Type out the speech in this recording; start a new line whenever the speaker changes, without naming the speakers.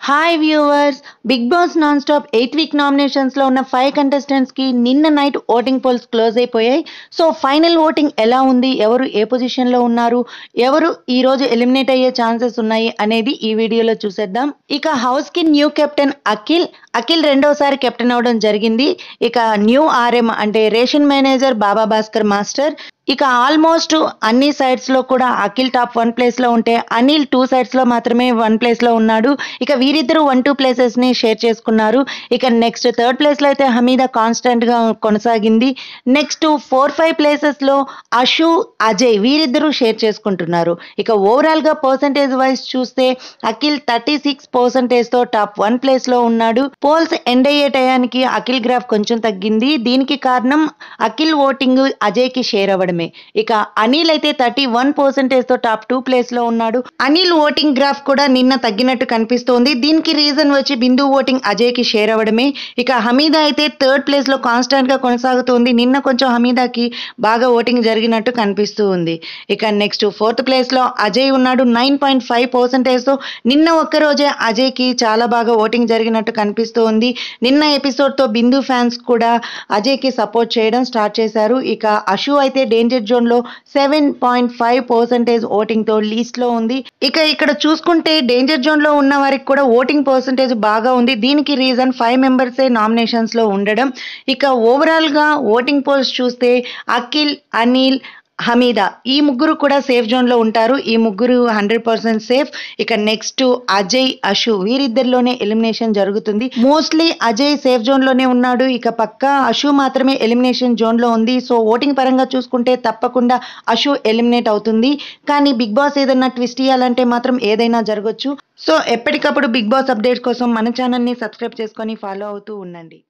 hi viewers Bigg Boss non stop eighth week నామినేషన్స్లో ఉన్న five కంటెస్టెంట్స్కి నిన్న నైట్ ఓటింగ్ పోల్స్ క్లోజ్ అయిపోయాయి సో ఫైనల్ ఓటింగ్ ఎలా ఉంది ఎవరు ఏ పొజిషన్లో ఉన్నారు ఎవరు ఈ రోజు ఎలిమినేట్ అయ్యే ఛాన్సెస్ ఉన్నాయి అనేది ఈ వీడియోలో చూసేద్దాం ఇక హౌస్కి న్యూ కెప్టెన్ అఖిల్ అఖిల్ రెండోసారి కెప్టెన్ అవడం జరిగింది ఇక న్యూ ఆర్ఎం అంటే ration manager Baba Bhaskar master ఇక ఆల్మోస్ట్ అన్ని సైడ్స్ లో కూడా అఖిల్ టాప్ వన్ ప్లేస్ లో ఉంటే అనిల్ టూ సైడ్స్ లో మాత్రమే వన్ ప్లేస్ లో ఉన్నాడు ఇక వీరిద్దరూ వన్ టూ ప్లేసెస్ ని షేర్ చేసుకున్నారు ఇక నెక్స్ట్ థర్డ్ ప్లేస్ లో అయితే హమీద కాన్స్టెంట్ గా కొనసాగింది నెక్స్ట్ ఫోర్ ఫైవ్ ప్లేసెస్ లో అషు అజయ్ వీరిద్దరూ షేర్ చేసుకుంటున్నారు ఇక ఓవరాల్ గా పర్సంటేజ్ వైజ్ చూస్తే అఖిల్ థర్టీ సిక్స్ పర్సంటేజ్ తో టాప్ వన్ ప్లేస్ లో ఉన్నాడు పోల్స్ ఎండ్ అయ్యే టయానికి అఖిల్ గ్రాఫ్ కొంచెం తగ్గింది దీనికి కారణం అఖిల్ ఓటింగ్ అజయ్ కి షేర్ అవ్వడమే ఇక అనిల్ అయితే థర్టీ వన్ పర్సెంటేజ్ తో టాప్ టూ ప్లేస్ లో ఉన్నాడు అనిల్ ఓటింగ్ గ్రాఫ్ కూడా నిన్న తగ్గినట్టు కనిపిస్తోంది దీనికి రీజన్ వచ్చి బిందు ఓటింగ్ అజయ్ కి షేర్ అవ్వడమే ఇక హమీదా అయితే థర్డ్ ప్లేస్ లో కాన్స్టాంట్ గా కొనసాగుతుంది నిన్న కొంచెం హమీదాకి బాగా ఓటింగ్ జరిగినట్టు కనిపిస్తూ ఉంది ఇక నెక్స్ట్ ఫోర్త్ ప్లేస్ లో అజయ్ ఉన్నాడు నైన్ పాయింట్ ఫైవ్ పర్సెంటేజ్ తో నిన్న ఒక్క రోజే అజయ్ కి చాలా బాగా ఓటింగ్ జరిగినట్టు కనిపిస్తూ ఉంది నిన్న ఎపిసోడ్ తో బిందు ఫ్యాన్స్ కూడా అజయ్ కి సపోర్ట్ చేయడం స్టార్ట్ చేశారు ఇక అషు అయితే డేంజర్ జోన్ లో seven point five percentage voting తో లీస్ట్ లో ఉంది ఇక ఇక్కడ చూసుకుంటే డేంజర్ జోన్ లో ఉన్న వారికి కూడా ఓటింగ్ పర్సెంటేజ్ బాగా ఉంది దీనికి రీజన్ ఫైవ్ మెంబర్సే నామినేషన్స్ లో ఉండడం ఇక ఓవరాల్ గా ఓటింగ్ పోల్స్ చూస్తే అఖిల్ అనిల్ హమీదా ఈ ముగ్గురు కూడా సేఫ్ జోన్లో ఉంటారు ఈ ముగ్గురు హండ్రెడ్ పర్సెంట్ సేఫ్ ఇక నెక్స్ట్ అజయ్ అషు వీరిద్దరిలోనే ఎలిమినేషన్ జరుగుతుంది మోస్ట్లీ అజయ్ సేఫ్ జోన్లోనే ఉన్నాడు ఇక పక్క అషు మాత్రమే ఎలిమినేషన్ జోన్లో ఉంది సో ఓటింగ్ పరంగా చూసుకుంటే తప్పకుండా అషు ఎలిమినేట్ అవుతుంది కానీ బిగ్ బాస్ ఏదైనా ట్విస్ట్ ఇవ్వాలంటే మాత్రం ఏదైనా జరగచ్చు సో ఎప్పటికప్పుడు బిగ్ బాస్ అప్డేట్స్ కోసం మన ఛానల్ని సబ్స్క్రైబ్ చేసుకొని ఫాలో అవుతూ ఉండండి